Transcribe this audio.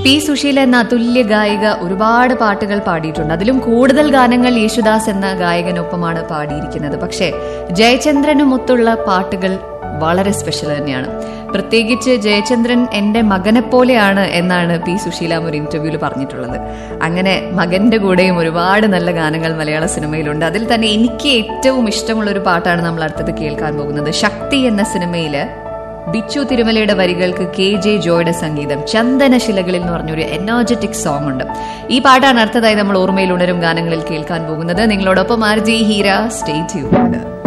P Susheela എന്ന അതുല്യ ഗായിക ഒരുപാട് പാട്ടുകൾ പാടിയിട്ടുണ്ട് അതിലും കൂടുതൽ ഗാനങ്ങൾ യേശുദാസ് എന്ന ഗായകനൊപ്പമാണ് പാടിയിരിക്കുന്നത് പക്ഷേ ജയചന്ദ്രനുമൊത്തുള്ള പാട്ടുകൾ വളരെ സ്പെഷ്യൽ തന്നെയാണ് പ്രത്യേകിച്ച് ജയചന്ദ്രൻ എന്റെ മകനെ പോലെയാണ് എന്നാണ് പി സുശീല ഒരു ഇന്റർവ്യൂവിൽ പറഞ്ഞിട്ടുള്ളത് അങ്ങനെ മകന്റെ കൂടെയും ഒരുപാട് നല്ല ഗാനങ്ങൾ മലയാള സിനിമയിലുണ്ട് അതിൽ തന്നെ എനിക്ക് ഏറ്റവും ഇഷ്ടമുള്ള ഒരു പാട്ടാണ് നമ്മൾ അടുത്തത് കേൾക്കാൻ പോകുന്നത് ശക്തി എന്ന സിനിമയില് ബിച്ചു തിരുമലയുടെ വരികൾക്ക് കെ ജെ ജോയുടെ സംഗീതം ചന്ദനശിലകളിൽ എന്ന് പറഞ്ഞൊരു എനർജറ്റിക് സോങ് ഉണ്ട് ഈ പാട്ടാണ് അടുത്തതായി നമ്മൾ ഓർമ്മയിൽ ഉണരും ഗാനങ്ങളിൽ കേൾക്കാൻ പോകുന്നത് നിങ്ങളോടൊപ്പം R G Heera stay tuned